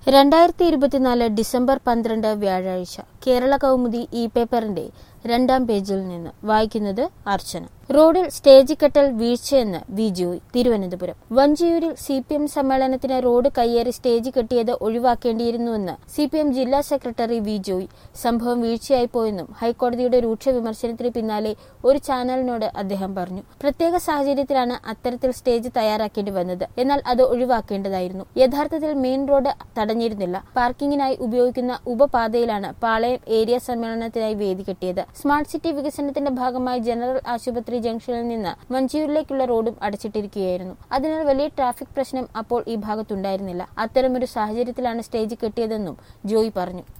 രണ്ടായിരത്തി ഇരുപത്തിനാല് ഡിസംബർ പന്ത്രണ്ട് വ്യാഴാഴ്ച കേരള കൗമുദി ഇ പേപ്പറിന്റെ രണ്ടാം പേജിൽ നിന്ന് വായിക്കുന്നത് അർച്ചന റോഡിൽ സ്റ്റേജ് കെട്ടൽ വീഴ്ചയെന്ന് വി ജോയ് തിരുവനന്തപുരം വഞ്ചിയൂരിൽ സി പി എം സമ്മേളനത്തിന് റോഡ് കയ്യേറി സ്റ്റേജ് കെട്ടിയത് ഒഴിവാക്കേണ്ടിയിരുന്നുവെന്ന് സി പി എം ജില്ലാ സെക്രട്ടറി വി ജോയ് സംഭവം വീഴ്ചയായി പോയെന്നും ഹൈക്കോടതിയുടെ രൂക്ഷ വിമർശനത്തിന് പിന്നാലെ ഒരു ചാനലിനോട് അദ്ദേഹം പറഞ്ഞു പ്രത്യേക സാഹചര്യത്തിലാണ് അത്തരത്തിൽ സ്റ്റേജ് തയ്യാറാക്കേണ്ടി വന്നത് എന്നാൽ അത് ഒഴിവാക്കേണ്ടതായിരുന്നു യഥാർത്ഥത്തിൽ മെയിൻ റോഡ് തടഞ്ഞിരുന്നില്ല പാർക്കിങ്ങിനായി ഉപയോഗിക്കുന്ന ഉപപാതയിലാണ് പാളയം ഏരിയ സമ്മേളനത്തിനായി വേദി കെട്ടിയത് സ്മാർട്ട് സിറ്റി വികസനത്തിന്റെ ഭാഗമായി ജനറൽ ആശുപത്രി ജംഗ്ഷനിൽ നിന്ന് മഞ്ചൂരിലേക്കുള്ള റോഡും അടച്ചിട്ടിരിക്കുകയായിരുന്നു അതിനാൽ വലിയ ട്രാഫിക് പ്രശ്നം അപ്പോൾ ഈ ഭാഗത്തുണ്ടായിരുന്നില്ല അത്തരമൊരു സാഹചര്യത്തിലാണ് സ്റ്റേജ് കെട്ടിയതെന്നും ജോയി പറഞ്ഞു